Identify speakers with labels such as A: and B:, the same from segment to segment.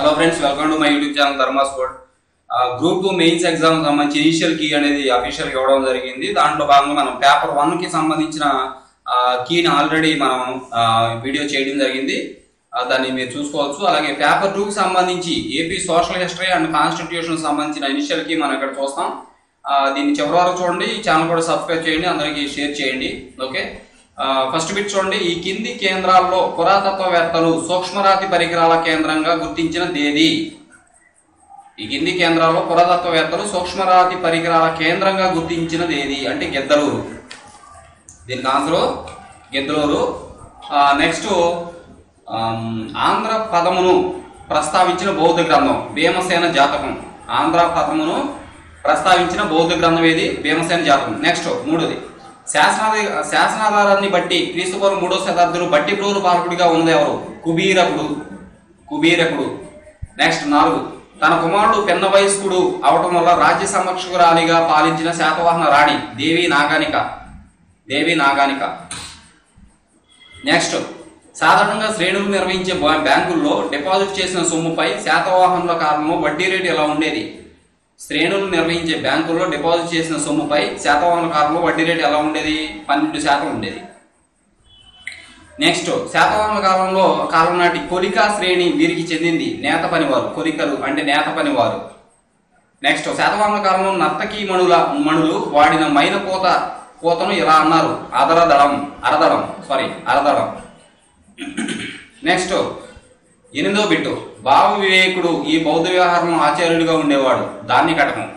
A: hello friends welcome to my YouTube channel Dharma's code group two mains exam సంబంధించి initial key అనేది official ఇవ్వడం జరిగింది దాంట్లో భాగంగా మనం పేపర్ వన్ కి సంబంధించిన కీని ఆల్రెడీ మనం ఆ, వీడియో చేయడం జరిగింది ఆ, దాన్ని మీరు చూసుకోవచ్చు అలాగే పేపర్ టూ కి సంబంధించి AP social history and constitution సంబంధించిన ఇనిషియల్ కీ మనం ఇక్కడ చూస్తాం ఆ, దీన్ని చివరి వరకు చూడండి ఈ ఛానల్ కూడా సబ్స్క్రైబ్ చేయండి అందరికీ షేర్ చేయండి ఓకే ఫస్ట్ బిట్ చూడండి ఈ కింది కేంద్రాల్లో పురాతత్వవేత్తలు సూక్ష్మరాతి పరికరాల కేంద్రంగా గుర్తించిన తేదీ ఈ కింది కేంద్రాల్లో పురాతత్వవేత్తలు సూక్ష్మరాతి పరికరాల కేంద్రంగా గుర్తించిన తేదీ అంటే గెద్దలూరు దీనికి ఆన్సర్ గెద్దలూరు నెక్స్ట్ ఆంధ్ర పదమును ప్రస్తావించిన బౌద్ధ గ్రంథం భీమసేన జాతకం ఆంధ్ర పదమును ప్రస్తావించిన బౌద్ధ గ్రంథం ఏది భీమసేన జాతకం నెక్స్ట్ మూడోది శాసనాధి శాసనాధారాన్ని బట్టి క్రీస్తుపూర్వం మూడో శతాబ్దంలో బట్టిప్రూరు పాలకుడిగా ఉన్నది ఎవరు కుబీరకుడు కుబీరకుడు నెక్స్ట్ నాలుగు తన కుమారుడు పెన్న వయస్కుడు అవటం వల్ల రాజ్య సంరక్షకురాలిగా పాలించిన శాతవాహన రాణి దేవి నాగానిక దేవి నాగానిక నెక్స్ట్ సాధారణంగా శ్రేణులు నిర్వహించే బా- బ్యాంకుల్లో డిపాజిట్ చేసిన సొమ్ముపై శాతవాహనుల కాలంలో వడ్డీ రేటు ఎలా ఉండేది శ్రేణులు నిర్వహించే బ్యాంకుల్లో డిపాజిట్ చేసిన సొమ్ముపై శాతవాహనుల కాలంలో వడ్డీ రేటు ఎలా ఉండేది పన్నెండు శాతం ఉండేది నెక్స్ట్ శాతవాహనుల కాలంలో కాలం నాటి కొలికా శ్రేణి వీరికి చెందింది నేత పనివారు కొలికలు అంటే నేత పనివారు నెక్స్ట్ శాతవాహనుల కాలంలో నర్తకీ మణుల మణులు వాడిన మైన పూత పూతను ఇలా అన్నారు అదరదళం అరదళం సారీ అరదళం నెక్స్ట్ ఎనిమిదో బిట్టు భావ వివేకుడు ఈ బౌద్ధ వ్యవహారంలో ఆచార్యుడిగా ఉండేవాడు దాన్ని కటకం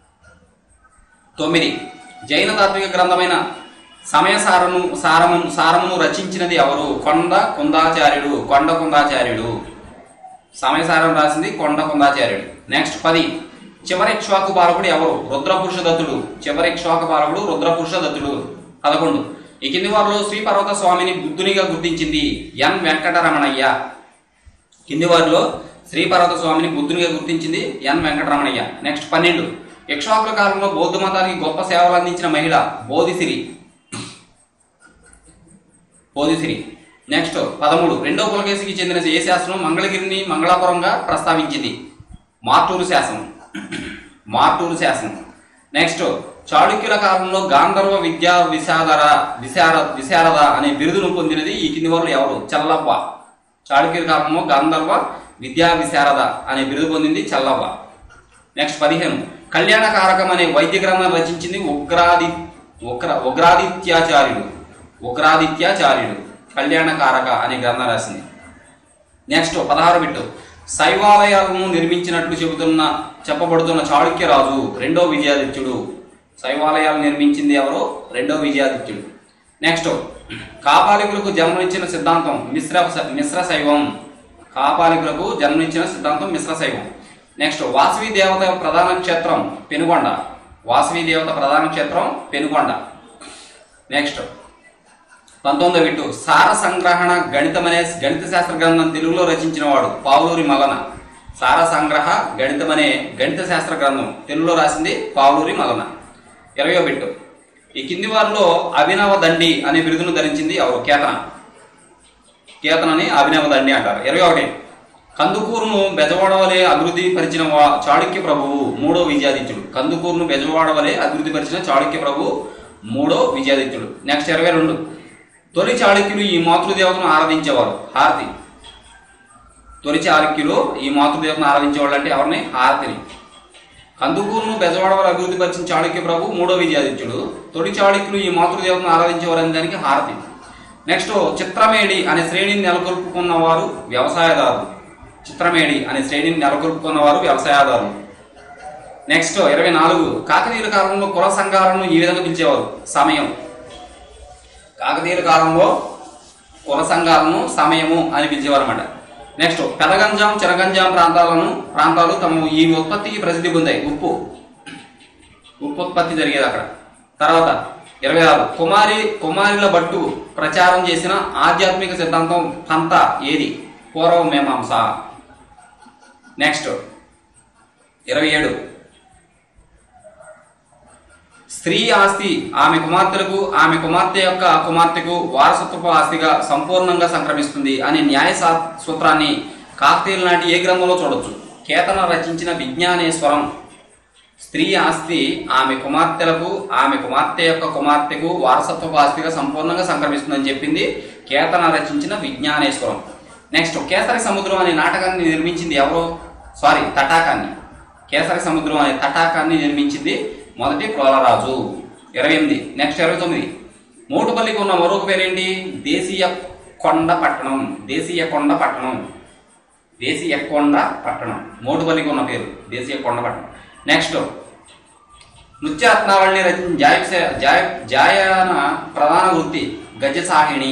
A: తొమ్మిది జైన తాత్విక గ్రంథమైన సమయ సారము సారము సారమును రచించినది ఎవరు కొండ కుందాచార్యుడు కొండ కుందాచార్యుడు సమయసారం రాసింది కొండ కుందాచార్యుడు నెక్స్ట్ పది చివరి ఇక్ష్వాకు బాలకుడు ఎవరు రుద్రపురుష దత్తుడు చివరి ఇక్ష్వాకు బాలకుడు రుద్రపురుష దత్తుడు పదకొండు ఈ కింది వారిలో శ్రీ పర్వత స్వామిని బుద్ధునిగా గుర్తించింది ఎన్ వెంకటరమణయ్య కింది వారిలో శ్రీ పర్వత స్వామిని బుద్ధునిగా గుర్తించింది ఎన్ వెంకటరమణయ్య నెక్స్ట్ పన్నెండు ఇక్ష్వాకుల కాలంలో బౌద్ధ మతానికి గొప్ప సేవలు అందించిన మహిళ బోధిసిరి బోధిసిరి నెక్స్ట్ పదమూడు రెండో పులకేశికి చెందిన ఏ శాసనం మంగళగిరిని మంగళాపురంగా ప్రస్తావించింది మార్టూరు శాసనం మార్టూరు శాసనం నెక్స్ట్ చాళుక్యుల కాలంలో గాంధర్వ విద్యా విశారద విశార విశారద అనే బిరుదును పొందినది ఈ కింది వారు ఎవరు చల్లవ్వ చాళుక్యుల కాలంలో గాంధర్వ విద్యా విశారద అనే బిరుదు పొందింది చల్లవ్వ నెక్స్ట్ పదిహేను కళ్యాణకారకం అనే వైద్య గ్రంథం రచించింది ఉగ్రాది ఉగ్ర ఉగ్రాదిత్యాచార్యుడు ఉగ్రాదిత్యాచార్యుడు కళ్యాణకారక అనే గ్రంథం రాసింది నెక్స్ట్ పదహారు బిట్టు శైవాలయాలను నిర్మించినట్లు చెబుతున్న చెప్పబడుతున్న చాళుక్య రాజు రెండో విజయాదిత్యుడు శైవాలయాలు నిర్మించింది ఎవరు రెండో విజయాదిత్యుడు నెక్స్ట్ కాపాలికులకు జన్మనిచ్చిన సిద్ధాంతం మిశ్ర మిశ్ర శైవం కాపాలికులకు జన్మనిచ్చిన సిద్ధాంతం మిశ్ర శైవం నెక్స్ట్ వాసవి దేవత ప్రధాన క్షేత్రం పెనుగొండ వాసవి దేవత ప్రధాన క్షేత్రం పెనుగొండ నెక్స్ట్ పంతొమ్మిది బిట్టు సార సంగ్రహణ గణితమనే గణిత శాస్త్ర గ్రంథం తెలుగులో రచించిన వాడు పావులూరి మల్లన సార సంగ్రహ గణితమనే గణిత శాస్త్ర గ్రంథం తెలుగులో రాసింది పావులూరి మల్లన ఇరవయో బిట్టు ఈ కింది వారిలో అభినవ దండి అనే బిరుదును ధరించింది ఎవరు కేతన కేతనని అభినవ దండి అంటారు ఇరవై ఒకటి కందుకూరును బెజవాడ వలె అభివృద్ధి పరిచిన వా- చాళుక్య ప్రభువు మూడో విజయాదిత్యుడు కందుకూరును బెజవాడ వలె అభివృద్ధి పరిచిన చాళుక్య ప్రభువు మూడో విజయాదిత్యుడు నెక్స్ట్ ఇరవై రెండు తొలి చాళుక్యులు ఈ మాతృదేవతను ఆరాధించేవారు హారతి తొలి చాళుక్యులు ఈ మాతృదేవతను ఆరాధించేవాళ్ళు అంటే ఎవరిని హారతిని కందుకూరును బెజవాడ వారు అభివృద్ధి పరిచిన చాళుక్య ప్రభు మూడో విజయాదిత్యుడు తొలి చాళుక్యులు ఈ మాతృదేవతను ఆరాధించేవారు అనే దానికి హారతి నెక్స్ట్ చిత్రమేడి అనే శ్రేణిని నెలకొల్పుకున్న వారు వ్యవసాయదారులు చిత్రమేడి అనే శ్రేణిని నెలకొల్పుకున్న వారు వ్యవసాయదారులు నెక్స్ట్ ఇరవై నాలుగు కాకతీయుల కాలంలో కుల సంఘాలను ఈ విధంగా పిలిచేవారు సమయం కాకతీయుల కాలంలో కుల సంఘాలను సమయము అని పిలిచేవారు అనమాట నెక్స్ట్ పెదగంజాం చిరగంజాం ప్రాంతాలను ప్రాంతాలు తమ ఈ ఉత్పత్తికి ప్రసిద్ధి పొందాయి ఉప్పు ఉప్పు ఉత్పత్తి జరిగేది అక్కడ తర్వాత ఇరవై ఆరు కుమారి కుమారిల బట్టు ప్రచారం చేసిన ఆధ్యాత్మిక సిద్ధాంతం పంత ఏది పూర్వ మీమాంస నెక్స్ట్ ఇరవై ఏడు స్త్రీ ఆస్తి ఆమె కుమార్తెలకు ఆమె కుమార్తె యొక్క కుమార్తెకు వారసత్వపు ఆస్తిగా సంపూర్ణంగా సంక్రమిస్తుంది అనే న్యాయ సా- సూత్రాన్ని కాకతీయుల నాటి ఏ గ్రంథంలో చూడొచ్చు కేతన రచించిన విజ్ఞానేశ్వరం స్త్రీ ఆస్తి ఆమె కుమార్తెలకు ఆమె కుమార్తె యొక్క కుమార్తెకు వారసత్వపు ఆస్తిగా సంపూర్ణంగా సంక్రమిస్తుందని చెప్పింది కేతన రచించిన విజ్ఞానేశ్వరం నెక్స్ట్ కేసరి సముద్రం అనే నాటకాన్ని నిర్మించింది ఎవరు సారీ తటాకాన్ని కేసరి సముద్రం అనే తటాకాన్ని నిర్మించింది మొదటి ప్రోలరాజు ఇరవై ఎనిమిది నెక్స్ట్ ఇరవై తొమ్మిది మోటుపల్లికి ఉన్న మరొక పేరేంటి దేశీయ కొండ పట్టణం దేశీయ కొండ పట్టణం దేశీయ కొండ పట్టణం మోటుపల్లికి ఉన్న పేరు దేశీయ కొండ పట్టణం నెక్స్ట్ నృత్యాత్నావళిని రచించిన జాయ జాయ జాయన ప్రధాన వృత్తి గజసాహిణి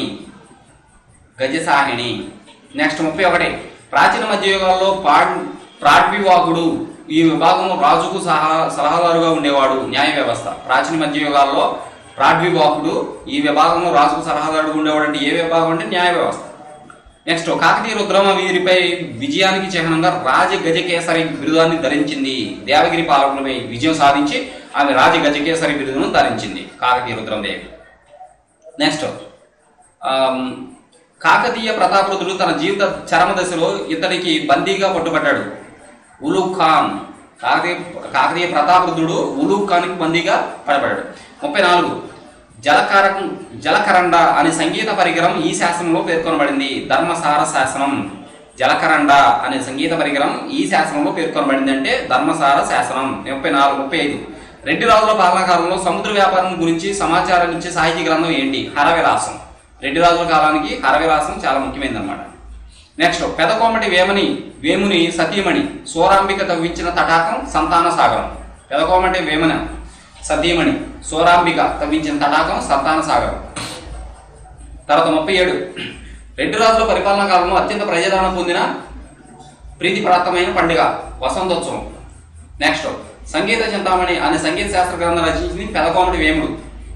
A: గజసాహిణి నెక్స్ట్ ముప్పై ఒకటి ప్రాచీన మధ్యయుగాల్లో పాడ్ ప్రాడ్వివాకుడు ఈ విభాగంలో రాజుకు సహా సలహాదారుగా ఉండేవాడు న్యాయ వ్యవస్థ ప్రాచీన మధ్యయుగాల్లో ప్రాడ్వివాకుడు ఈ విభాగంలో రాజుకు సలహాదారుగా ఉండేవాడు అంటే ఏ విభాగం అంటే న్యాయ వ్యవస్థ నెక్స్ట్ కాకతీయ రుద్రమ వీరిపై విజయానికి చిహ్నంగా రాజ గజకేసరి బిరుదాన్ని ధరించింది దేవగిరి పాలకులపై విజయం సాధించి ఆమె రాజ గజకేసరి బిరుదును ధరించింది కాకతీయ రుద్రమదేవి నెక్స్ట్ ఆమ్, కాకతీయ ప్రతాపరుద్రుడు తన జీవిత చరమ దశలో ఇతడికి బందీగా పట్టుబడ్డాడు ఉలూక్ ఖాన్ కాకతీయ కాకతీయ ప్రతాపరుద్రుడు ఉలూక్ ఖాన్కి బందీగా పడబడ్డాడు ముప్పై నాలుగు జలకారకం జలకరండ అనే సంగీత పరికరం ఈ శాసనంలో పేర్కొనబడింది ధర్మసార శాసనం జలకరండ అనే సంగీత పరికరం ఈ శాసనంలో పేర్కొనబడింది అంటే ధర్మసార శాసనం ముప్పై నాలుగు ముప్పై ఐదు రెడ్డి రాజుల పాలనా కాలంలో సముద్ర వ్యాపారం గురించి సమాచారం ఇచ్చే సాహిత్య గ్రంథం ఏంటి హరవిలాసం రెడ్డి రాజుల కాలానికి హరవిలాసం చాలా ముఖ్యమైనది అనమాట నెక్స్ట్ పెదకోమటి వేమని వేముని సతీమణి సోరాంబిక తవ్వించిన తటాకం సంతాన సాగరం పెదకోమటి వేమన సతీమణి సోరాంబిక తవ్వించిన తటాకం సంతాన సాగరం తర్వాత ముప్పై ఏడు రెడ్డి రాజుల పరిపాలనా కాలంలో అత్యంత ప్రజాదరణ పొందిన ప్రీతిప్రాప్తమైన పండుగ వసంతోత్సవం నెక్స్ట్ సంగీత చింతామణి అనే సంగీత శాస్త్ర గ్రంథం రచించింది పెదకోమటి వేముడు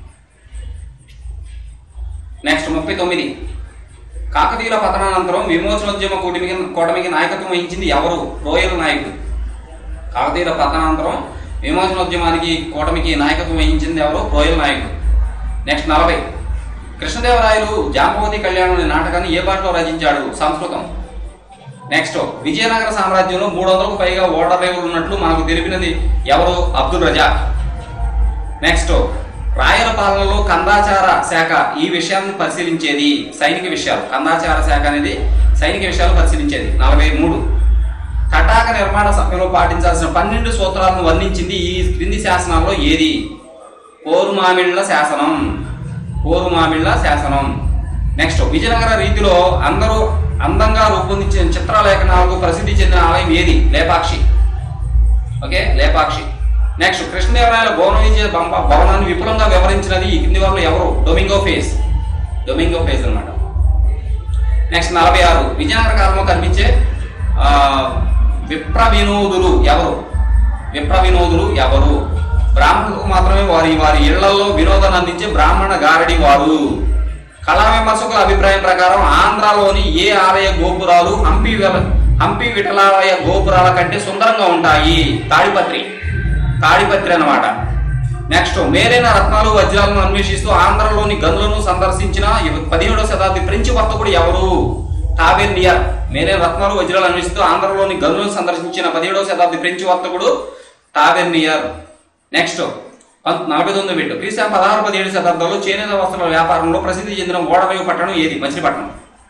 A: నెక్స్ట్ ముప్పై తొమ్మిది కాకతీయుల పతనానంతరం విమోచనోద్యమ కూటమికి కూటమికి నాయకత్వం వహించింది ఎవరు రోయల్ నాయకుడు కాకతీయుల పతనానంతరం విమోచనోద్యమానికి కూటమికి నాయకత్వం వహించింది ఎవరు రోయల్ నాయకుడు నెక్స్ట్ నలభై కృష్ణదేవరాయలు జాంబవతి కళ్యాణం అనే నాటకాన్ని ఏ భాషలో రచించాడు సంస్కృతం నెక్స్ట్ విజయనగర సామ్రాజ్యంలో మూడు వందలకు పైగా ఓడరేవులు ఉన్నట్లు మనకు తెలిపినది ఎవరు అబ్దుల్ రజాక్ నెక్స్ట్ రాయల పాలనలో కందాచార శాఖ ఈ విషయాన్ని పరిశీలించేది సైనిక విషయాలు కందాచార శాఖ అనేది సైనిక విషయాలు పరిశీలించేది నలభై మూడు తటాక నిర్మాణ సమయంలో పాటించాల్సిన పన్నెండు సూత్రాలను వర్ణించింది ఈ క్రింది శాసనాల్లో ఏది పోరుమామిళ్ళ శాసనం పోరుమామిళ్ళ శాసనం నెక్స్ట్ విజయనగర రీతిలో అందరూ అందంగా రూపొందించిన చిత్రలేఖనాలకు ప్రసిద్ధి చెందిన ఆలయం ఏది లేపాక్షి ఓకే లేపాక్షి నెక్స్ట్ కృష్ణదేవరాయల భవనం విజయ బంప- భవనాన్ని విపులంగా వివరించినది ఈ కింది వాళ్ళు ఎవరు డొమింగో ఫేస్ డొమింగో ఫేస్ అన్నమాట నెక్స్ట్ నలభై ఆరు విజయనగర కాలంలో కనిపించే ఆ, విప్ర వినోదులు ఎవరు విప్ర వినోదులు ఎవరు బ్రాహ్మణులకు మాత్రమే వారి వారి ఇళ్లలో వినోదాన్ని అందించే బ్రాహ్మణ గారడి వారు కళా విమర్శకుల అభిప్రాయం ప్రకారం ఆంధ్రాలోని ఏ ఆలయ గోపురాలు హంపి వెల- హంపి విఠలాలయ గోపురాల కంటే సుందరంగా ఉంటాయి తాడిపత్రి తాడిపత్రి అన్నమాట నెక్స్ట్ మేలైన రత్నాలు వజ్రాలను అన్వేషిస్తూ ఆంధ్రలోని గనులను సందర్శించిన పదిహేడవ శతాబ్ది ఫ్రెంచ్ వర్తకుడు ఎవరు టాబెర్నియర్ మేలైన రత్నాలు వజ్రాలు అన్వేషిస్తూ ఆంధ్రలోని గనులను సందర్శించిన పదిహేడవ శతాబ్ది ఫ్రెంచ్ వర్తకుడు టాబెర్నియర్ నెక్స్ట్ పంత- నలభై తొమ్మిది బిట్టు క్రీస్తు పదహారు పదిహేడు శతాబ్దంలో చేనేత వస్త్రాల వ్యాపారంలో ప్రసిద్ధి చెందిన ఓడరేవు పట్టణం ఏది మచిలీపట్నం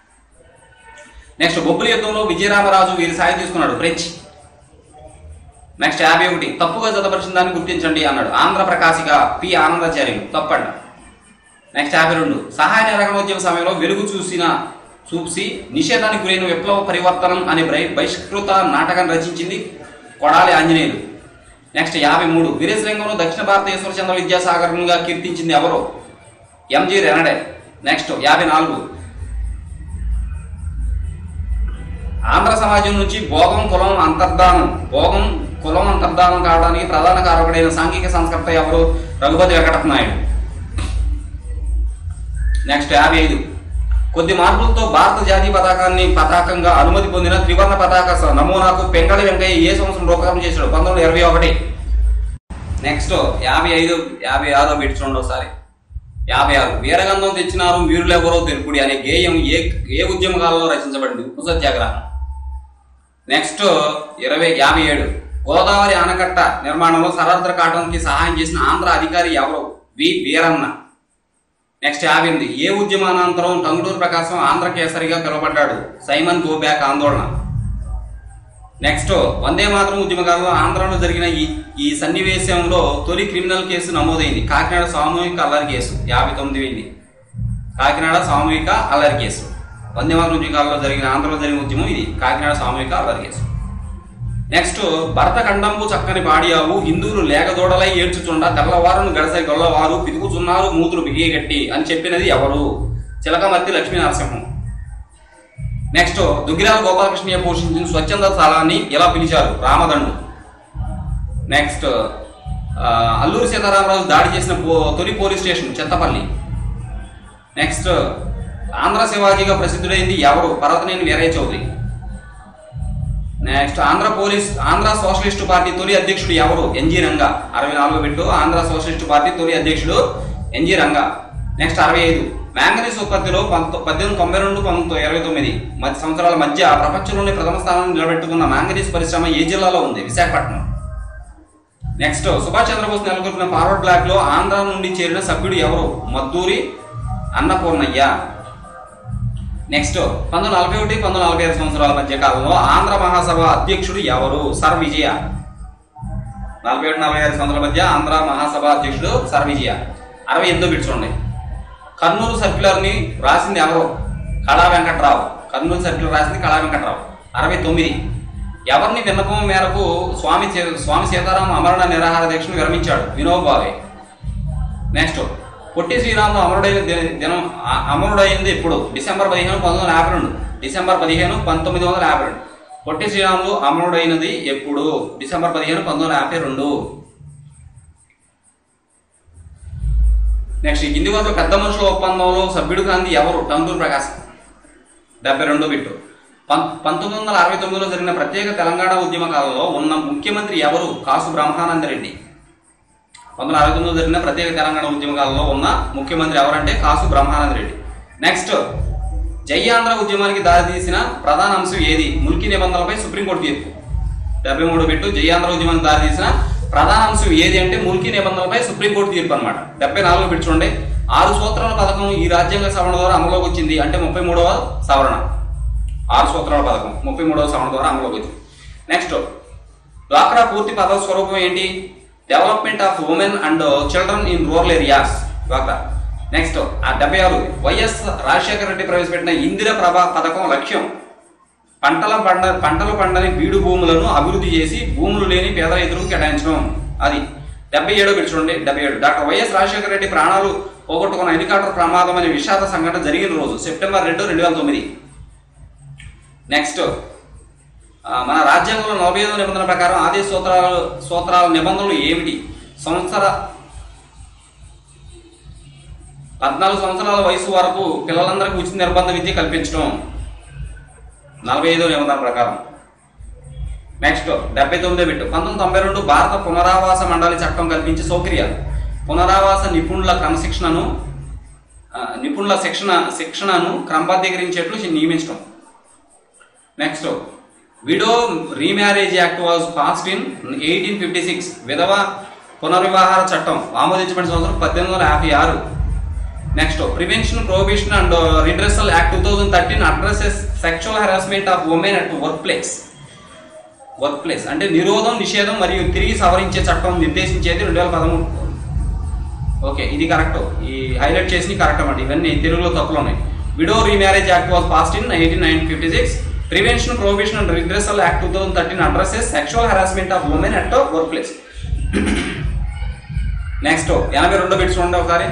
A: నెక్స్ట్ బొబ్బులి యుద్ధంలో విజయరామరాజు వీరి సాయం తీసుకున్నాడు ఫ్రెంచ్ నెక్స్ట్ యాభై ఒకటి తప్పుగా జతపరిచిన దాన్ని గుర్తించండి అన్నాడు ఆంధ్ర ప్రకాశిక పి ఆనందాచార్యులు తప్పండ నెక్స్ట్ యాభై రెండు సహాయ నిరాకరణోద్యమ సమయంలో వెలుగు చూసిన చూసి నిషేధానికి గురైన విప్లవ పరివర్తనం అనే బై- బహిష్కృత నాటకాన్ని రచించింది కొడాలి ఆంజనేయులు నెక్స్ట్ యాభై మూడు వీరేశలింగంలో దక్షిణ భారత ఈశ్వర చంద్ర విద్యాసాగరంగా కీర్తించింది ఎవరు ఎంజి రెనడే నెక్స్ట్ యాభై నాలుగు ఆంధ్ర సమాజం నుంచి భోగం కులం అంతర్ధానం భోగం కులం అంతర్ధానం కావడానికి ప్రధాన కారకుడైన సాంఘిక సంస్కర్త ఎవరు రఘుపతి వెంకటప్ప నాయుడు నెక్స్ట్ యాభై ఐదు కొద్ది మార్పులతో భారత జాతీయ పతాకాన్ని పతాకంగా అనుమతి పొందిన త్రివర్ణ పతాక స- నమూనాకు పెంగళి వెంకయ్య ఏ సంవత్సరం రూపకల్పన చేశాడు పంతొమ్మిది వందల ఇరవై ఒకటి నెక్స్ట్ యాభై ఐదు యాభై ఆరో బిట్ చూడండి ఒకసారి యాభై ఆరు వీరగంధం తెచ్చినారు వీరులెవరో తెలుపుడి అనే గేయం ఏ ఏ ఉద్యమ కాలంలో రచించబడింది ఉప్పు సత్యాగ్రహం నెక్స్ట్ ఇరవై యాభై ఏడు గోదావరి ఆనకట్ట నిర్మాణంలో సరార్థ కాటన్కి సహాయం చేసిన ఆంధ్ర అధికారి ఎవరు వి వీరన్న నెక్స్ట్ యాభై ఎనిమిది ఏ ఉద్యమానంతరం టంగుటూరు ప్రకాశం ఆంధ్ర కేసరిగా పిలువబడ్డాడు సైమన్ గోబ్యాక్ ఆందోళన నెక్స్ట్ వందే మాతరం ఉద్యమకాలంలో ఆంధ్రాలో జరిగిన ఈ ఈ సన్నివేశంలో తొలి క్రిమినల్ కేసు నమోదైంది కాకినాడ సామూహిక అల్లరి కేసు యాభై తొమ్మిది వెయ్యి కాకినాడ సామూహిక అల్లరి కేసు వందే మాతరం ఉద్యమకాలంలో జరిగిన ఆంధ్రలో జరిగిన ఉద్యమం ఇది కాకినాడ సామూహిక అల్లరి కేసు నెక్స్ట్ భరత ఖండంబు చక్కని పాడియావు హిందువులు లేకదోడలై ఏడ్చుచుండ తెల్లవారును గడసై గొల్లవారు పితుకుచున్నారు మూతులు బిగియగట్టి అని చెప్పినది ఎవరు చిలకమర్తి లక్ష్మీ నరసింహం నెక్స్ట్ దుగ్గిరాల గోపాలకృష్ణయ్య పోషించిన స్వచ్ఛంద స్థలాన్ని ఎలా పిలిచారు రామదండు నెక్స్ట్ ఆ, అల్లూరి సీతారామరాజు దాడి చేసిన పో- తొలి police station Chettapalli next Andhra శివాజీగా ప్రసిద్ధుడైంది ఎవరు Parvataneni Veerayya Chowdary next Andhra police Andhra socialist party తొలి అధ్యక్షుడు ఎవరు ఎన్జి రంగా అరవై నాలుగు పెట్టు ఆంధ్ర సోషలిస్టు పార్టీ తొలి అధ్యక్షుడు ఎన్జి రంగా నెక్స్ట్ అరవై ఐదు మ్యాంగనీస్ ఉత్పత్తిలో పంతో పద్దెనిమిది తొంభై రెండు పంతొమ్మిది ఇరవై తొమ్మిది మధ్య సంవత్సరాల మధ్య ప్రపంచంలోని ప్రథమ స్థానాన్ని నిలబెట్టుకున్న మ్యాంగనీస్ పరిశ్రమ ఏ జిల్లాలో ఉంది విశాఖపట్నం నెక్స్ట్ సుభాష్ చంద్రబోస్ నెలకొల్పిన ఫార్వర్డ్ బ్లాక్ లో ఆంధ్ర నుండి చేరిన సభ్యుడు ఎవరు మద్దూరి అన్నపూర్ణయ్య నెక్స్ట్ పంతొమ్మిది నలభై ఒకటి పంతొమ్మిది నలభై ఐదు సంవత్సరాల మధ్య కాలంలో ఆంధ్ర మహాసభ అధ్యక్షుడు ఎవరు సర్ విజయ నలభై ఒకటి నలభై ఐదు సంవత్సరాల మధ్య ఆంధ్ర మహాసభ అధ్యక్షుడు సర్ విజయ అరవై ఎనిమిదో బిట్ చూడండి కర్నూలు సర్క్యులర్ ని రాసింది ఎవరు కళా వెంకట్రావు కర్నూలు సర్క్యులర్ రాసింది కళా వెంకట్రావు అరవై తొమ్మిది ఎవరిని విన్నపం మేరకు స్వామి సీ- స్వామి సీతారాం అమరణ నిరాహార దీక్షను విరమించాడు వినోబ్ భావే నెక్స్ట్ పొట్టి శ్రీరాములు అమరుడైన ది- దినం ఆ- అమరుడైంది ఇప్పుడు డిసెంబర్ పదిహేను పంతొమ్మిది వందల యాభై రెండు డిసెంబర్ పదిహేను పంతొమ్మిది వందల యాభై రెండు పొట్టి శ్రీరాములు అమరుడైనది ఎప్పుడు డిసెంబర్ పదిహేను పంతొమ్మిది వందల యాభై రెండు నెక్స్ట్ ఈ కింది వరకు పెద్ద మనుషుల ఒప్పందంలో సభ్యుడు కాంతి ఎవరు టంటూరు ప్రకాశం డెబ్బై రెండో బిట్టు పం పంతొమ్మిది వందల అరవై తొమ్మిదిలో జరిగిన ప్రత్యేక తెలంగాణ ఉద్యమ కాలంలో ఉన్న ముఖ్యమంత్రి ఎవరు కాసు బ్రహ్మానందరెడ్డి పంతొమ్మిది వందల అరవై తొమ్మిదిలో జరిగిన ప్రత్యేక తెలంగాణ ఉద్యమ కాలంలో ఉన్న ముఖ్యమంత్రి ఎవరంటే కాసు బ్రహ్మానందరెడ్డి నెక్స్ట్ జై ఆంధ్ర ఉద్యమానికి దారితీసిన ప్రధాన అంశం ఏది ముల్కీ నిబంధనలపై సుప్రీంకోర్టు తీర్పు డెబ్బై మూడు బిట్టు జై ఆంధ్ర ఉద్యమానికి దారితీసిన ప్రధాన అంశం ఏది అంటే ముల్కీ నిబంధనలపై సుప్రీంకోర్టు తీర్పు అనమాట డెబ్బై నాలుగు బిట్టు చూడండి ఆరు సూత్రాల పథకం ఈ రాజ్యాంగ సవరణ ద్వారా అమలులోకి వచ్చింది అంటే ముప్పై మూడవ సవరణ ఆరు సూత్రాల పథకం ముప్పై మూడవ సవరణ ద్వారా అమలులోకి వచ్చింది నెక్స్ట్ డ్వాక్రా పూర్తి పద స్వరూపం ఏంటి development of women and children in rural areas డ్వాక్రా నెక్స్ట్ ఆ డెబ్బై ఆరు వైఎస్ రాజశేఖర రెడ్డి ప్రవేశపెట్టిన ఇందిర ప్రభ పథకం లక్ష్యం పంటల పండ పంటలు పండని బీడు భూములను అభివృద్ధి చేసి భూములు లేని పేద రైతులకు కేటాయించడం అది డెబ్బై ఏడో బిట్ చూడండి డెబ్బై ఏడు డాక్టర్ వైఎస్ రాజశేఖర రెడ్డి ప్రాణాలు పోగొట్టుకున్న హెలికాప్టర్ ప్రమాదం అనే విషాద సంఘటన జరిగిన రోజు సెప్టెంబర్ రెండు రెండు వేల తొమ్మిది నెక్స్ట్ ఆ, మన రాజ్యాంగంలో నలభై ఐదు నిబంధనల ప్రకారం ఆదేశ సూత్రాలు సూత్రాల నిబంధనలు ఏమిటి సంవత్సర పద్నాలుగు సంవత్సరాల వయసు వరకు పిల్లలందరికీ ఉచిత నిర్బంధ విద్య కల్పించడం నలభై ఐదో నిబంధన ప్రకారం నెక్స్ట్ డెబ్బై తొమ్మిదో బిట్టు పంతొమ్మిది తొంభై రెండు భారత పునరావాస మండలి చట్టం కల్పించే సౌకర్యాలు పునరావాస నిపుణుల క్రమశిక్షణను ఆ, నిపుణుల శిక్షణ శిక్షణను క్రమబద్ధీకరించేట్లు నియమించడం next widow remarriage act was passed in eighteen fifty six విధవ పునర్వివాహార చట్టం ఆమోదించబడిన సంవత్సరం పద్దెనిమిది వందల యాభై ఆరు next prevention prohibition and redressal act two thousand thirteen addresses sexual harassment of women at workplace workplace అంటే నిరోధం నిషేధం మరియు తిరిగి సవరించే చట్టం నిర్దేశించేది రెండు వేల పదమూడు ఓకే ఇది కరెక్ట్ ఈ హైలైట్ చేసి కరెక్ట్ అన్నమాట ఇవన్నీ తెలుగులో తప్పులు ఉన్నాయి widow remarriage act was passed in eighteen nine fifty six prevention prohibition and redressal act two thousand thirteen addresses sexual harassment of women at workplace next ఎనభై రెండో బిట్ చూడండి ఒకసారి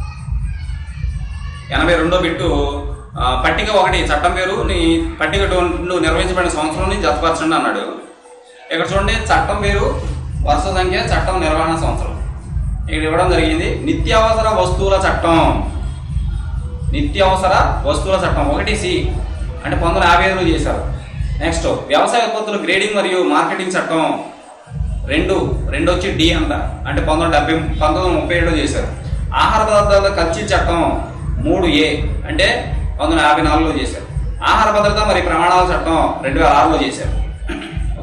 A: ఎనభై రెండో బిట్టు ఆ, పట్టిక ఒకటి చట్టం పేరు నీ పట్టిక టూ నిర్వహించబడిన సంవత్సరం జతపరచండి అన్నాడు ఇక్కడ చూడండి చట్టం పేరు వరుస సంఖ్య చట్టం నిర్వహణ సంవత్సరం ఇక్కడ ఇవ్వడం జరిగింది నిత్యావసర వస్తువుల చట్టం నిత్యావసర వస్తువుల చట్టం ఒకటి సి అంటే పంతొమ్మిది వందల యాభై ఐదులో చేశారు నెక్స్ట్ వ్యవసాయ ఉత్పత్తుల గ్రేడింగ్ మరియు మార్కెటింగ్ చట్టం రెండు రెండు వచ్చి డి అంట అంటే పంతొమ్మిది వందల డెబ్బై పంతొమ్మిది వందల ముప్పై ఏడులో చేశారు ఆహార పదార్థాల ఖర్చు చట్టం మూడు ఏ అంటే పంతొమ్మిది వందల యాభై నాలుగులో చేశారు ఆహార భద్రత మరియు ప్రమాణాల చట్టం రెండు వేల ఆరులో చేశారు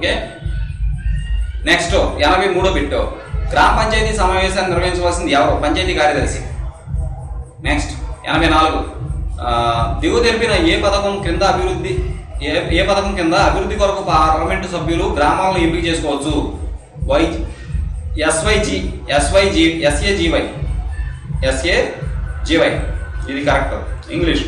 A: ఓకే నెక్స్ట్ ఎనభై మూడో బిట్టు గ్రామ పంచాయతీ సమావేశాన్ని నిర్వహించవలసింది ఎవరు పంచాయతీ కార్యదర్శి నెక్స్ట్ ఎనభై నాలుగు ఆ, దిగువ తెలిపిన ఏ పథకం కింద అభివృద్ధి ఏ ఏ పథకం కింద అభివృద్ధి కొరకు పార్లమెంటు సభ్యులు గ్రామాలను ఎంపిక చేసుకోవచ్చు Y SYG SYG SAGY SA GY ఇది కరెక్ట్ ఇంగ్లీష్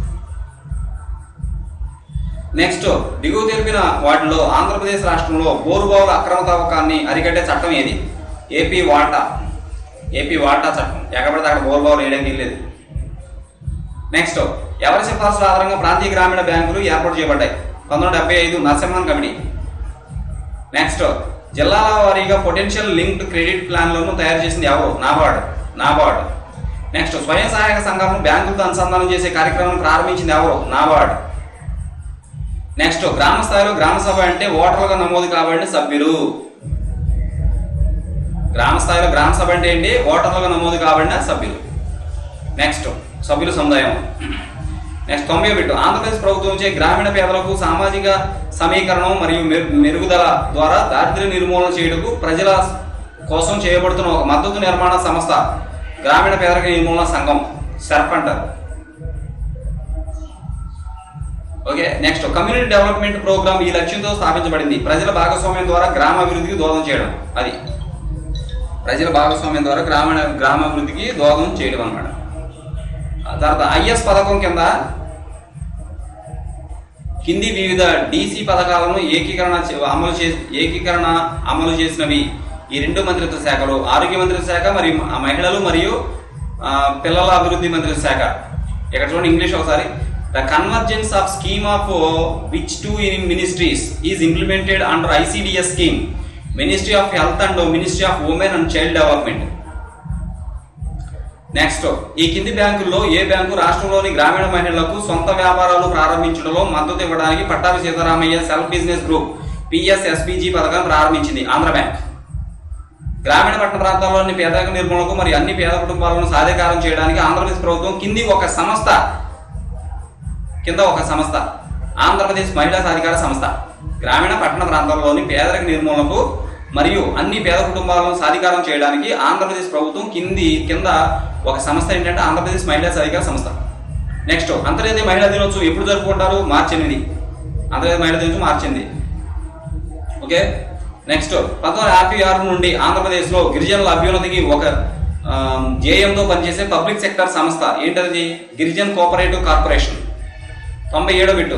A: నెక్స్ట్ దిగువ తెలిపిన వాటిలో ఆంధ్రప్రదేశ్ రాష్ట్రంలో బోరుబావుల అక్రమ తవ్వకాన్ని అరికట్టే చట్టం ఏది ఏపీ వాటా ఏపీ వాటా చట్టం ఎక్కడ పడితే అక్కడ బోరుబావులు వేయడానికి లేదు నెక్స్ట్ ఎవరి సిఫార్సుల ఆధారంగా ప్రాంతీయ గ్రామీణ బ్యాంకులు ఏర్పాటు చేయబడ్డాయి పంతొమ్మిది డెబ్బై ఐదు నరసింహన్ కమిటీ నెక్స్ట్ జిల్లాల వారీగా పొటెన్షియల్ లింక్డ్ క్రెడిట్ ప్లాన్లను తయారు చేసింది ఎవరు నాబార్డ్ నాబార్డ్ నెక్స్ట్ స్వయం సహాయక సంఘాలను బ్యాంకులతో అనుసంధానం చేసే కార్యక్రమం ప్రారంభించింది ఎవరు నాబార్డ్ నెక్స్ట్ గ్రామ స్థాయిలో గ్రామ సభ అంటే ఓటర్లుగా నమోదు కాబడిన సభ్యులు గ్రామ స్థాయిలో గ్రామ సభ అంటే ఏంటి ఓటర్లుగా నమోదు కాబడిన సభ్యులు నెక్స్ట్ సభ్యుల సముదాయం నెక్స్ట్ తొంభై బిట్టు ఆంధ్రప్రదేశ్ ప్రభుత్వం చే గ్రామీణ పేదలకు సామాజిక సమీకరణం మరియు మెరు- మెరుగుదల ద్వారా దారిద్ర్య నిర్మూలన చేయుటకు ప్రజల కోసం చేయబడుతున్న ఒక మద్దతు నిర్మాణ సంస్థ గ్రామీణ పేదరిక నిర్మూలన సంఘం సెర్ప్ అంటారు okay next community development programme ఈ లక్ష్యంతో స్థాపించబడింది ప్రజల భాగస్వామ్యం ద్వారా గ్రామ అభివృద్ధికి దోహదం చేయడం అది ప్రజల భాగస్వామ్యం ద్వారా గ్రామీణ గ్రామాభివృద్ధికి దోహదం చేయడం అన్నమాట ఆ తర్వాత ఐఎస్ పథకం కింద కింది వివిధ డీసీ పథకాలను ఏకీకరణ చే- అమలు చే ఏకీకరణ అమలు చేసినవి ఈ రెండు మంత్రిత్వ శాఖలు ఆరోగ్య మంత్రిత్వ శాఖ మరియు మ- మహిళలు మరియు ఆ, పిల్లల అభివృద్ధి మంత్రిత్వ శాఖ ఇక్కడ చూడండి ఇంగ్లీష్ ఒకసారి the convergence of scheme of which two in ministries is implemented under ICDS scheme ministry of health and ministry of women and child development next ఈ కింది బ్యాంకుల్లో ఏ బ్యాంకు రాష్ట్రంలోని గ్రామీణ మహిళలకు సొంత వ్యాపారాలు ప్రారంభించడంలో మద్దతు ఇవ్వడానికి Pattabhi Sitaramayya self business group PSSPG పథకం ప్రారంభించింది ఆంధ్ర బ్యాంక్ గ్రామీణ పట్టణ ప్రాంతాల్లోని పేదరిక నిర్మూలనకు మరియు అన్ని పేద కుటుంబాలను సాధికారం చేయడానికి ఆంధ్రప్రదేశ్ ప్రభుత్వం కింది ఒక సంస్థ కింద ఒక సంస్థ ఆంధ్రప్రదేశ్ మహిళా సాధికార సంస్థ గ్రామీణ పట్టణ ప్రాంతాల్లోని పేదరిక నిర్మూలనకు మరియు అన్ని పేద కుటుంబాలను సాధికారం చేయడానికి ఆంధ్రప్రదేశ్ ప్రభుత్వం కింది కింద ఒక సంస్థ ఏంటంటే ఆంధ్రప్రదేశ్ మహిళా సాధికార సంస్థ నెక్స్ట్ అంతర్జాతీయ మహిళా దినోత్సవం ఎప్పుడు జరుపుకుంటారు మార్చి ఎనిమిది అంతర్జాతీయ మహిళా దినోత్సవం మార్చి ఎనిమిది ఓకే నెక్స్ట్ పంతొమ్మిది యాభై ఆరు నుండి ఆంధ్రప్రదేశ్లో గిరిజనుల అభ్యున్నతికి ఒక జేఎంతో పనిచేసే పబ్లిక్ సెక్టర్ సంస్థ ఏంటది గిరిజన్ కోఆపరేటివ్ కార్పొరేషన్ తొంభై ఏడో బిట్టు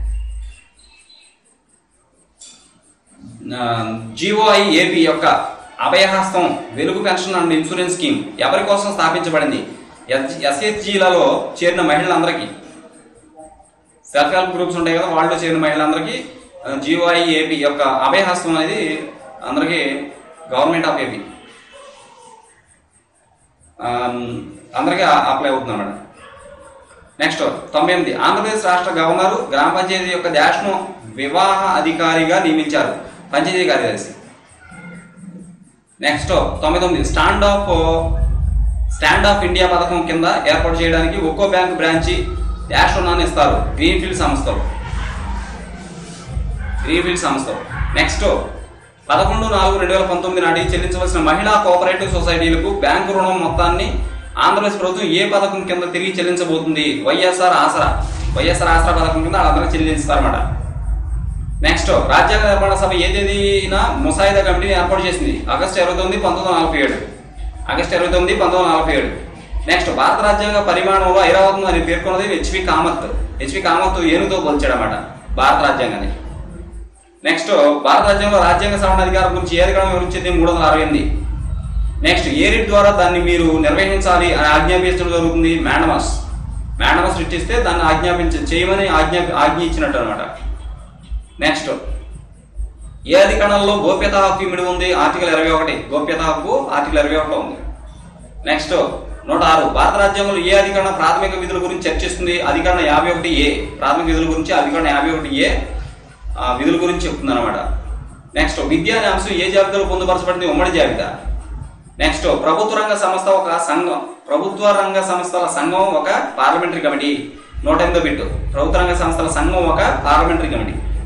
A: జిఓఐ ఏపీ యొక్క అభయహస్తం వెలుగు పెన్షన్ అండ్ ఇన్సూరెన్స్ స్కీమ్ ఎవరి కోసం స్థాపించబడింది ఎస్హెచ్జిలలో చేరిన మహిళలందరికీ సెల్ఫ్ హెల్ప్ గ్రూప్స్ ఉంటాయి కదా వాళ్ళు చేరిన మహిళలందరికీ జిఓఐ ఏపీ యొక్క అభయహస్తం అనేది అందరికీ గవర్నమెంట్ ఆఫ్ ఏపీ అందరికీ అప్లై అవుతుంది అన్నమాట నెక్స్ట్ తొంభై ఎనిమిది ఆంధ్రప్రదేశ్ రాష్ట్ర గవర్నర్ గ్రామ పంచాయతీ యొక్క డాష్ను వివాహ అధికారిగా నియమించారు పంచాయతీ కార్యదర్శి నెక్స్ట్ తొంభై తొమ్మిది stand off stand off India పథకం కింద ఏర్పాటు చేయడానికి ఒక్కో బ్యాంక్ బ్రాంచి డాష్ రుణాన్ని ఇస్తారు గ్రీన్ఫీల్డ్ సంస్థలు గ్రీన్ఫీల్డ్ సంస్థలు నెక్స్ట్ పదకొండు నాలుగు రెండు వేల పంతొమ్మిది నాటికి చెల్లించవలసిన మహిళా కోఆపరేటివ్ సొసైటీలకు బ్యాంకు రుణం మొత్తాన్ని ఆంధ్రప్రదేశ్ ప్రభుత్వం ఏ పథకం కింద తిరిగి చెల్లించబోతుంది వైఎస్ఆర్ ఆసరా వైఎస్ఆర్ ఆసరా పథకం కింద వాళ్ళందరికీ చెల్లిస్తారన్నమాట నెక్స్ట్ రాజ్యాంగ నిర్మాణ సభ ఏ తేదీన ముసాయిదా కమిటీని ఏర్పాటు చేసింది ఆగస్టు ఇరవై తొమ్మిది పంతొమ్మిది వందల నలభై ఏడు ఆగస్టు ఇరవై తొమ్మిది పంతొమ్మిది వందల నలభై ఏడు నెక్స్ట్ భారత రాజ్యాంగ పరిమాణంలో ఐరావతం అని పేర్కొన్నది హెచ్వి కామత్ హెచ్వి కామత్ ఏనుగుతో పోల్చాడన్నమాట భారత రాజ్యాంగాన్ని నెక్స్ట్ భారత రాజ్యాంగంలో రాజ్యాంగ సవరణ అధికారం గురించి ఏ అధికారం వివరించింది మూడు వందల అరవై ఎనిమిది నెక్స్ట్ ఏ రిట్ ద్వారా దాన్ని మీరు నిర్వహించాలి అని ఆజ్ఞాపించడం జరుగుతుంది మ్యాండమస్ మ్యాండమస్ రిట్ ఇస్తే దాన్ని ఆజ్ఞాపించ చేయమని ఆజ్ఞ ఆజ్ఞ ఇచ్చినట్టు అనమాట నెక్స్ట్ ఏ అధికరణంలో గోప్యత హక్కు ఇమిడి ఉంది ఆర్టికల్ ఇరవై ఒకటి గోప్యత హక్కు ఆర్టికల్ ఇరవై ఒకటిలో ఉంది నెక్స్ట్ నూట ఆరు భారత రాజ్యాంగంలో ఏ అధికరణ ప్రాథమిక విధుల గురించి చర్చిస్తుంది అధికరణ యాభై ఒకటి ఏ ప్రాథమిక విధుల గురించి అధికరణ యాభై ఒకటి ఏ ఆ, విధుల గురించి చెప్తుంది అనమాట నెక్స్ట్ విద్యా అనే అంశం ఏ జాబితాలో పొందుపరచబడింది ఉమ్మడి జాబితా నెక్స్ట్ ప్రభుత్వ రంగ సంస్థ ఒక సంఘం ప్రభుత్వ రంగ సంస్థల సంఘం ఒక పార్లమెంటరీ కమిటీ నూట ఎనిమిదో బిట్టు ప్రభుత్వ రంగ సంస్థల సంఘం ఒక పార్లమెంటరీ కమిటీ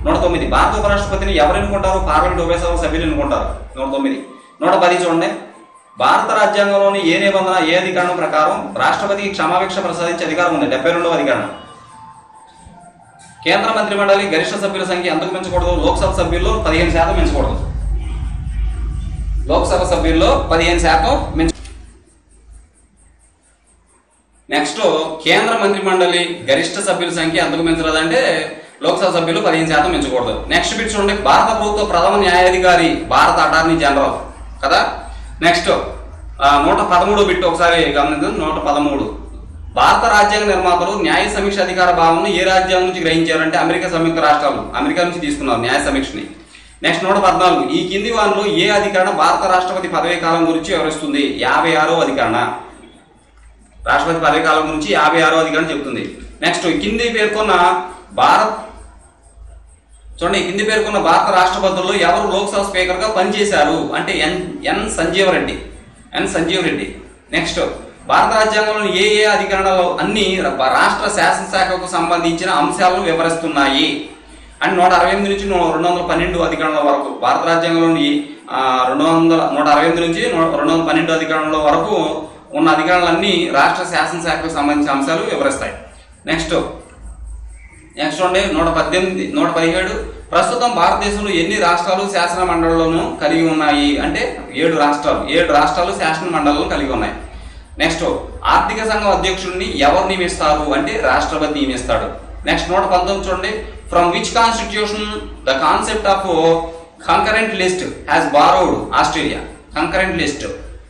A: నూట తొమ్మిది భారత ఉపరాష్ట్రపతిని ఎవరు ఎన్నుకుంటారు పార్లమెంట్ ఉభయ సభ సభ్యులు ఎన్నుకుంటారు నూట తొమ్మిది నూట పది చూడండి భారత రాజ్యాంగంలోని ఏ నిబంధన ఏ అధికరణం ప్రకారం రాష్ట్రపతికి క్షమాభిక్ష ప్రసాదించే అధికారం ఉంది డెబ్బై రెండవ అధికరణం కేంద్ర మంత్రి మండలి గరిష్ట సభ్యుల సంఖ్య ఎంతకు పెంచకూడదు లోక్సభ సభ్యుల్లో పదిహేను శాతం పెంచకూడదు లోక్సభ సభ్యుల్లో పదిహేను శాతం పెంచ నెక్స్ట్ కేంద్ర మంత్రి మండలి గరిష్ట సభ్యుల సంఖ్య ఎంతకు పెంచరాదంటే లోక్సభ సభ్యులు పదిహేను శాతం పెంచకూడదు నెక్స్ట్ బిట్ చూడండి భారత ప్రభుత్వ ప్రథమ న్యాయాధికారి భారత అటార్నీ జనరల్ కదా నెక్స్ట్ ఆ, నూట పదమూడు బిట్ ఒకసారి గమనించండి నూట పదమూడు భారత రాజ్యాంగ నిర్మాతలు న్యాయ సమీక్ష అధికార భావనను ఏ రాజ్యాంగం నుంచి గ్రహించారంటే అమెరికా సంయుక్త రాష్ట్రాలు అమెరికా నుంచి తీసుకున్నారు న్యాయ సమీక్షని నెక్స్ట్ నూట పద్నాలుగు ఈ కింది వారిలో ఏ అధికరణ భారత రాష్ట్రపతి పదవీ కాలం గురించి వివరిస్తుంది యాభై ఆరో అధికరణ రాష్ట్రపతి పదవి కాలం గురించి యాభై ఆరో అధికారం చెప్తుంది నెక్స్ట్ కింది పేర్కొన్న భారత్ చూడండి కింది పేర్కొన్న భారత రాష్ట్రపతుల్లో ఎవరు లోక్సభ స్పీకర్ గా పనిచేశారు అంటే N N Sanjeev Reddy N Sanjeev Reddy next భారత రాజ్యాంగంలోని ఏ ఏ అధికరణలో అన్ని ర- రాష్ట్ర శాసనశాఖకు సంబంధించిన అంశాలను వివరిస్తున్నాయి అండ్ నూట అరవై ఎనిమిది నుంచి నూ- రెండు వందల పన్నెండు అధికరణల వరకు భారత రాజ్యాంగంలోని ఆ, రెండు వందల నూట అరవై ఎనిమిది నుంచి నూ- రెండు వందల పన్నెండు అధికరణల వరకు ఉన్న అధికారాలన్నీ రాష్ట్ర శాసనశాఖకు సంబంధించిన అంశాలు వివరిస్తాయి నెక్స్ట్ నెక్స్ట్ ఉండే నూట పద్దెనిమిది నూట పదిహేడు ప్రస్తుతం భారతదేశంలో ఎన్ని రాష్ట్రాలు శాసన మండలిలోనూ కలిగి ఉన్నాయి అంటే ఏడు రాష్ట్రాలు ఏడు రాష్ట్రాలు శాసన మండలిలో కలిగి ఉన్నాయి నెక్స్ట్ ఆర్థిక సంఘం అధ్యక్షుడిని ఎవరు నియమిస్తారు అంటే రాష్ట్రపతి నియమిస్తాడు నెక్స్ట్ నూట పంతొమ్మిది చూడండి from which constitution the concept of concurrent list has borrowed Australia concurrent list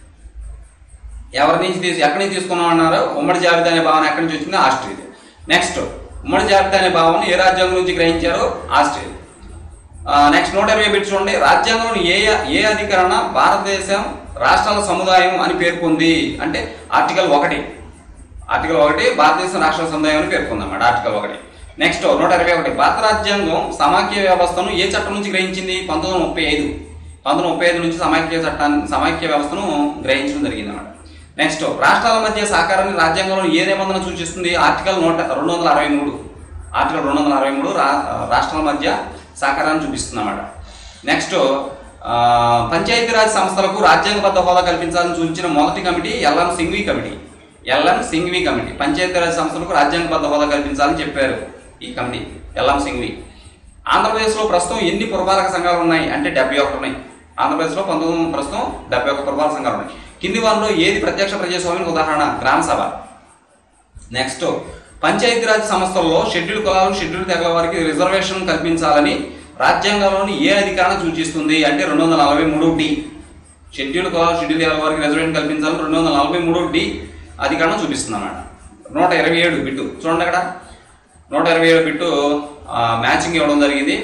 A: ఎవరి నుంచి తీసి ఎక్కడి నుంచి తీసుకున్నాం అన్నారు ఉమ్మడి జాబితా అనే భావన ఎక్కడి నుంచి వచ్చింది ఆస్ట్రేలియా నెక్స్ట్ ఉమ్మడి జాబితా అనే భావన ఏ రాజ్యాంగం నుంచి గ్రహించారో ఆస్ట్రేలియా నెక్స్ట్ నూట ఇరవై బిట్ చూడండి రాజ్యాంగంలోని ఏ ఏ అధికరణ భారతదేశం రాష్ట్రాల సముదాయం అని పేర్కొంది అంటే ఆర్టికల్ ఒకటి ఆర్టికల్ ఒకటి భారతదేశం రాష్ట్రాల సముదాయం అని పేర్కొంది అన్నమాట ఆర్టికల్ ఒకటి నెక్స్ట్ నూట ఇరవై ఒకటి భారత రాజ్యాంగం సమాఖ్య వ్యవస్థను ఏ చట్టం నుంచి గ్రహించింది పంతొమ్మిది వందల ముప్పై ఐదు పంతొమ్మిది వందల ముప్పై ఐదు నుంచి సమాఖ్య చట్టాన్ని సమాఖ్య వ్యవస్థను గ్రహించడం జరిగింది అన్నమాట నెక్స్ట్ రాష్ట్రాల మధ్య సహకారాన్ని రాజ్యాంగంలో ఏ నిబంధన సూచిస్తుంది ఆర్టికల్ నూట రెండు వందల అరవై మూడు ఆర్టికల్ రెండు వందల అరవై మూడు రా రాష్ట్రాల మధ్య సహకారాన్ని చూపిస్తుంది అన్నమాట నెక్స్ట్ ఆ, పంచాయతీరాజ్ సంస్థలకు రాజ్యాంగబద్ధ హోదా కల్పించాలని సూచించిన మొదటి committee L M Singhvi committee L M Singhvi committee Panchayati Raj సంస్థలకు రాజ్యాంగబద్ధ హోదా కల్పించాలని చెప్పారు ఈ కమిటీ ఎల్ఎం సింఘ్వి ఆంధ్రప్రదేశ్లో ప్రస్తుతం ఎన్ని పురపాలక సంఘాలు ఉన్నాయి అంటే డెబ్బై ఒకటి ఉన్నాయి ఆంధ్రప్రదేశ్లో పంతొమ్మిది ప్రస్తుతం డెబ్బై ఒక్క పురపాలక సంఘాలు ఉన్నాయి కింది వారిలో ఏది ప్రత్యక్ష ప్రజాస్వామ్యానికి ఉదాహరణ గ్రామ సభ నెక్స్ట్ పంచాయతీరాజ్ సంస్థల్లో షెడ్యూల్ కులాలు షెడ్యూల్ తెగల వారికి రిజర్వేషన్ కల్పించాలని రాజ్యాంగంలోని ఏ అధికారణ సూచిస్తుంది అంటే రెండు వందల నలభై మూడు డి షెడ్యూల్ కులాలు షెడ్యూల్ తెగల వారికి రిజర్వేషన్ కల్పించాలని రెండు వందల నలభై మూడు డి అధికారం చూపిస్తుంది అన్నమాట నూట ఇరవై ఏడు బిట్టు చూడండి అక్కడ నూట ఇరవై ఏడు బిట్టు ఆ, మ్యాచింగ్ ఇవ్వడం జరిగింది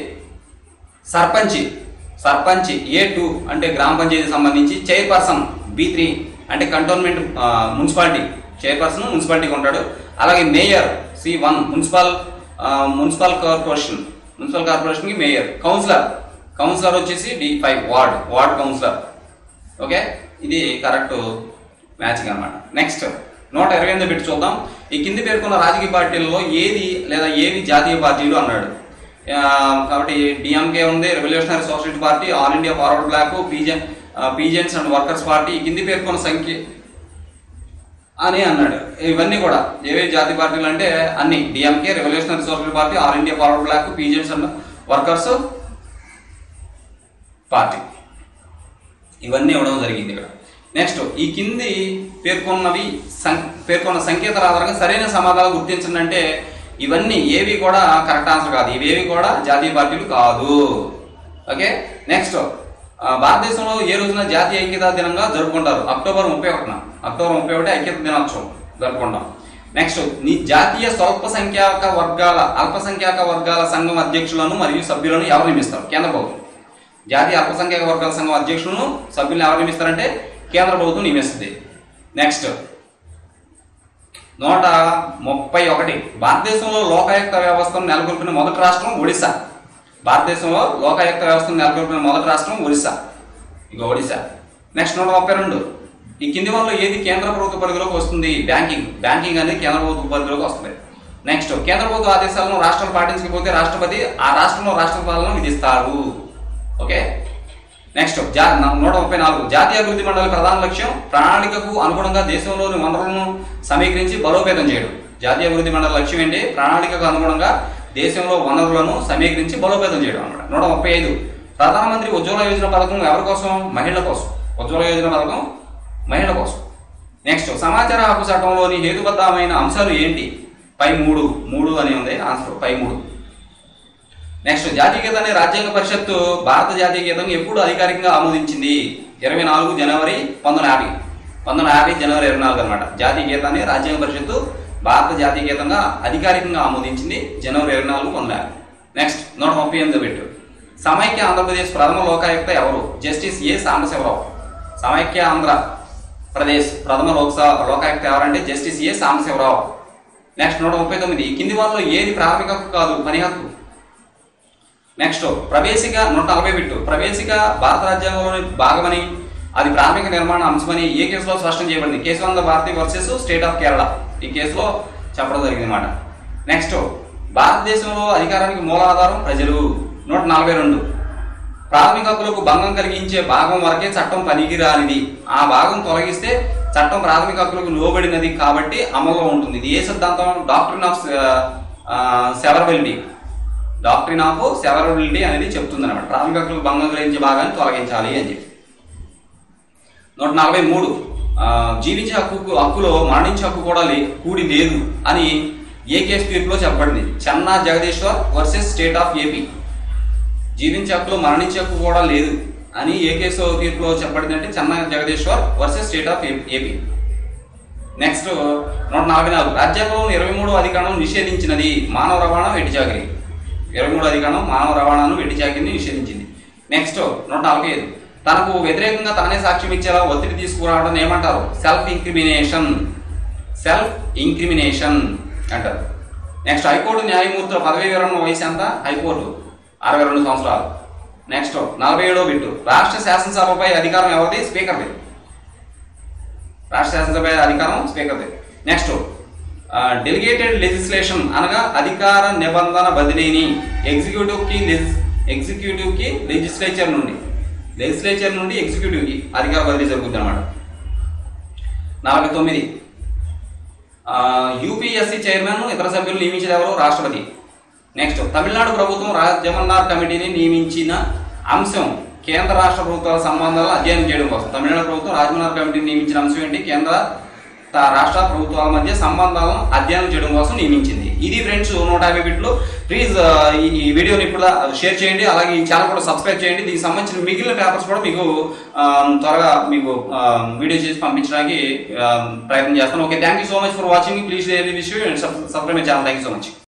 A: సర్పంచ్ సర్పంచ్ ఏ టూ అంటే గ్రామ పంచాయతీ సంబంధించి చైర్పర్సన్ బి త్రీ అంటే కంటోన్మెంట్ ఆ, మున్సిపాలిటీ చైర్పర్సన్ మున్సిపాలిటీకి ఉంటాడు అలాగే మేయర్ సి వన్ మున్సిపల్ ఆ, మున్సిపల్ కార్పొరేషన్ మున్సిపల్ కార్పొరేషన్కి మేయర్ కౌన్సిలర్ కౌన్సిలర్ వచ్చేసి D five ward ward councillor okay ఇది కరెక్ట్ మ్యాచింగ్ అన్నమాట నెక్స్ట్ నూట ఇరవై ఎనిమిది పెట్టి చూద్దాం ఈ కింది పేర్కొన్న రాజకీయ పార్టీలలో ఏది లేదా ఏవి జాతీయ పార్టీలు అన్నాడు ఆ, కాబట్టి డిఎంకే ఉంది revolutionary socialist party all India forward bloc peasant peasants and workers party ఈ కింది పేర్కొన్న సంఖ్య అని అన్నాడు ఇవన్నీ కూడా ఏవే జాతీయ పార్టీలు అంటే అన్ని DMK revolutionary social party all India forward bloc peasants and workers party ఇవన్నీ ఇవ్వడం జరిగింది ఇక్కడ నెక్స్ట్ ఈ కింది పేర్కొన్నవి సం- పేర్కొన్న సంకేతాల ఆధారంగా సరైన సమాధానం గుర్తించండి అంటే ఇవన్నీ ఏవి కూడా కరెక్ట్ ఆన్సర్ కాదు ఇవేవి కూడా జాతీయ పార్టీలు కాదు ఓకే నెక్స్ట్ ఆ, భారతదేశంలో ఏ రోజున జాతీయ ఐక్యతా దినంగా జరుపుకుంటారు అక్టోబర్ ముప్పై ఒకటిన అక్టోబర్ ముప్పై ఒకటి ఐక్యత దినోత్సవం జరుపుకుంటాం నెక్స్ట్ నీ జాతీయ స్వల్ప సంఖ్యాక వర్గాల అల్పసంఖ్యాక వర్గాల సంఘం అధ్యక్షులను మరియు సభ్యులను ఎవరు నియమిస్తారు కేంద్ర ప్రభుత్వం జాతీయ అల్పసంఖ్యాక వర్గాల సంఘం అధ్యక్షులను సభ్యులను ఎవరు నియమిస్తారంటే కేంద్ర ప్రభుత్వం నియమిస్తుంది నెక్స్ట్ నూట ముప్పై ఒకటి భారతదేశంలో లోకాయుక్త వ్యవస్థను నెలకొల్పిన మొదటి రాష్ట్రం ఒడిశా భారతదేశంలో లోకాయుక్త వ్యవస్థను నెలకొల్పిన మొదటి రాష్ట్రం ఒడిశా ఇక ఒడిశా నెక్స్ట్ నూట ముప్పై రెండు ఈ కింది వల్ల ఏది కేంద్ర ప్రభుత్వ పరిధిలోకి వస్తుంది బ్యాంకింగ్ బ్యాంకింగ్ అనేది కేంద్ర ప్రభుత్వ పరిధిలోకి వస్తుంది నెక్స్ట్ కేంద్ర ప్రభుత్వ ఆదేశాలను రాష్ట్రాలు పాటించకపోతే రాష్ట్రపతి ఆ రాష్ట్రంలో రాష్ట్రపాలను విధిస్తారు ఓకే నెక్స్ట్ జా నూట ముప్పై నాలుగు జాతీయ అభివృద్ధి మండలి ప్రధాన లక్ష్యం ప్రణాళికకు అనుగుణంగా దేశంలోని వనరులను సమీకరించి బలోపేతం చేయడం జాతీయ అభివృద్ధి మండలి లక్ష్యం ఏంటి ప్రణాళికకు అనుగుణంగా దేశంలో వనరులను సమీకరించి బలోపేతం చేయడం అన్నమాట నూట ముప్పై ఐదు ప్రధానమంత్రి ఉజ్వల యోజన పథకం ఎవరి కోసం మహిళల కోసం ఉజ్వల యోజన పథకం మహిళల కోసం నెక్స్ట్ సమాచార హక్కు చట్టంలోని హేతుబద్ధమైన అంశాలు ఏంటి పై మూడు మూడు అని ఉంది ఆన్సర్ పై మూడు నెక్స్ట్ జాతీయ గీతాన్ని రాజ్యాంగ పరిషత్తు భారత జాతీయ గీతం ఎప్పుడు అధికారికంగా ఆమోదించింది ఇరవై నాలుగు జనవరి పంతొమ్మిది యాభై పంతొమ్మిది యాభై జనవరి ఇరవై నాలుగు అనమాట జాతీయ గీతాన్ని రాజ్యాంగ పరిషత్తు భారత జాతీయ గీతంగా అధికారికంగా ఆమోదించింది జనవరి ఇరవై నాలుగు పంతొమ్మిది యాభై నెక్స్ట్ నూట ముప్పై ఎనిమిది పెట్టు సమైక్య ఆంధ్రప్రదేశ్ ప్రథమ లోకాయుక్త ఎవరు జస్టిస్ ఏ సాంబశివరావు సమైక్య ఆంధ్ర ప్రదేశ్ ప్రథమ లోక్సభ లోకాయుక్త ఎవరంటే జస్టిస్ ఏ సాంబశివరావు నెక్స్ట్ నూట ముప్పై తొమ్మిది కింది వాళ్ళలో ఏది ప్రాథమిక హక్కు కాదు పని హక్కు నెక్స్ట్ ప్రవేశిక నూట నలభై బిట్టు ప్రవేశిక భారత రాజ్యాంగంలోని భాగమని అది ప్రాథమిక నిర్మాణ అంశమని ఏ కేసులో స్పష్టం చేయబడింది Kesavananda Bharati versus state of Kerala ఈ కేసులో చెప్పడం జరిగింది అన్నమాట నెక్స్ట్ భారతదేశంలో అధికారానికి మూల ఆధారం ప్రజలు నూట నలభై రెండు ప్రాథమిక హక్కులకు భంగం కలిగించే భాగం వరకే చట్టం పనికిరానిది ఆ భాగం తొలగిస్తే చట్టం ప్రాథమిక హక్కులకు లోబడినది కాబట్టి అమల్లో ఉంటుంది ఇది ఏ సిద్ధాంతం doctrine of severability doctrine of severability అనేది చెప్తుంది అనమాట ప్రాథమిక హక్కులకు భంగం కలిగించే భాగాన్ని తొలగించాలి అని చెప్పి నూట నలభై మూడు ఆ, జీవించే హక్కు హక్కులో మరణించే హక్కు కూడా లే కూడి లేదు అని ఏ కేసు తీర్పులో చెప్పబడింది Chenna Jagadeeshwar versus state of AP జీవించే హక్కులో మరణించే హక్కు కూడా లేదు అని ఏ కేసు తీర్పులో చెప్పబడింది అంటే Chenna Jagadeeshwar versus state of AP next నూట నలభై నాలుగు రాజ్యాంగంలోని ఇరవై మూడు అధికారం నిషేధించినది మానవ రవాణా వెట్టి చాకరీ ఇరవై మూడు అధికారం మానవ రవాణాను వెట్టి చాకరీని నిషేధించింది నెక్స్ట్ నూట నలభై ఐదు తనకు వ్యతిరేకంగా తానే సాక్ష్యం ఇచ్చేలా ఒత్తిడి తీసుకురావడం ఏమంటారు సెల్ఫ్ ఇంక్రిమినేషన్ సెల్ఫ్ ఇంక్రిమినేషన్ అంటారు నెక్స్ట్ హైకోర్టు న్యాయమూర్తుల పదవీ విరమణ వయసు ఎంత హైకోర్టు అరవై రెండు సంవత్సరాలు నెక్స్ట్ నలభై ఏడో బిట్టు రాష్ట్ర శాసనసభపై అధికారం ఎవరిది స్పీకర్ది రాష్ట్ర శాసనసభ అధికారం స్పీకర్ది నెక్స్ట్ డెలిగేటెడ్ లెజిస్లేషన్ అనగా అధికార నిబంధన బదిలీని ఎగ్జిక్యూటివ్ కి ఎగ్జిక్యూటివ్ కి లెజిస్లేచర్ నుండి లెజిస్లేచర్ నుండి ఎగ్జిక్యూటివ్ కి అధికార బదిలీ జరుగుతుంది అనమాట నలభై తొమ్మిది యూపీఎస్సీ చైర్మన్ ఇతర సభ్యులు నియమించిన ఎవరు రాష్ట్రపతి నెక్స్ట్ తమిళనాడు ప్రభుత్వం రాజమన్నార్ కమిటీని నియమించిన అంశం కేంద్ర రాష్ట్ర ప్రభుత్వాల సంబంధాలను అధ్యయనం చేయడం కోసం తమిళనాడు ప్రభుత్వం రాజమన్నార్ కమిటీని నియమించిన అంశం ఏంటి కేంద్ర త- రాష్ట్ర ప్రభుత్వాల మధ్య సంబంధాలను అధ్యయనం చేయడం కోసం నియమించింది ఇది ఫ్రెండ్స్ నూట యాభై బిట్లు ప్లీజ్ ఈ ఈ వీడియోని ఇప్పుడు షేర్ చేయండి అలాగే ఈ ఛానల్ కూడా సబ్స్క్రైబ్ చేయండి దీనికి సంబంధించిన మిగిలిన పేపర్స్ కూడా మీకు ఆ, త్వరగా మీకు ఆ, వీడియో చేసి పంపించడానికి ఆ, ప్రయత్నం చేస్తాను okay thank you so much for watching please share this video and subscribe my channel thank you so much